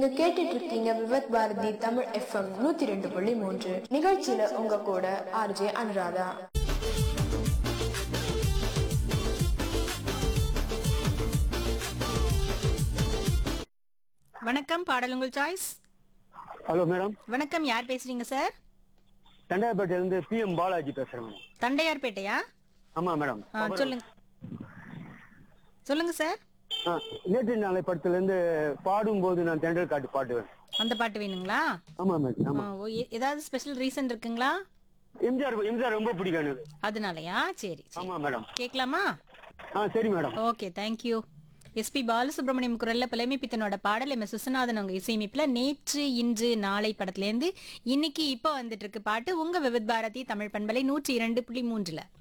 நீங்க கேட்டுட்டு இருக்கீங்க விவத் பாரதி தமிழ் எஃப்எம் நூத்தி ரெண்டு புள்ளி மூன்று நிகழ்ச்சியில உங்க கூட ஆர்ஜே அனுராதா வணக்கம் பாடல் உங்கள் சாய்ஸ் ஹலோ மேடம் வணக்கம் யார் பேசுறீங்க சார் தண்டையாப்பேட்டையிலேருந்து பிஎம் பாலாஜி பேசுறேன் மேடம் தண்டையார்பேட்டையா ஆமா மேடம் ஆ, சொல்லுங்க சொல்லுங்க சார் ஆ, நேற்று நாளை படத்துலேருந்து பாடும்போது நான் தென்றல் காட்டு பாடுவேன் அந்த பாட்டு வேணுங்களா ஆமா மேடம் ஆ, ஆமா ஓ, எ- ஏதாவது ஸ்பெஷல் ரீசன் இருக்குங்களா எம்ஜிஆர் எம்ஜிஆர் ரொம்ப பிடிக்கும் எனக்கு அதனாலயா சரி சரி ஆமா மேடம் கேட்கலாமா ஆ சரி madam okay thank you SP Balasubrahmanyam குரல்ல புலமை பித்தனோட பாடல் எம் எஸ் விஸ்வநாதன் அவங்க இசையமைப்புல நேற்று இன்று நாளை படத்துல இருந்து இன்னைக்கு இப்போ வந்துட்டு இருக்கு பாட்டு உங்க விவித் பாரதி தமிழ் பண்பலை நூற்றி இரண்டு புள்ளி மூன்றுல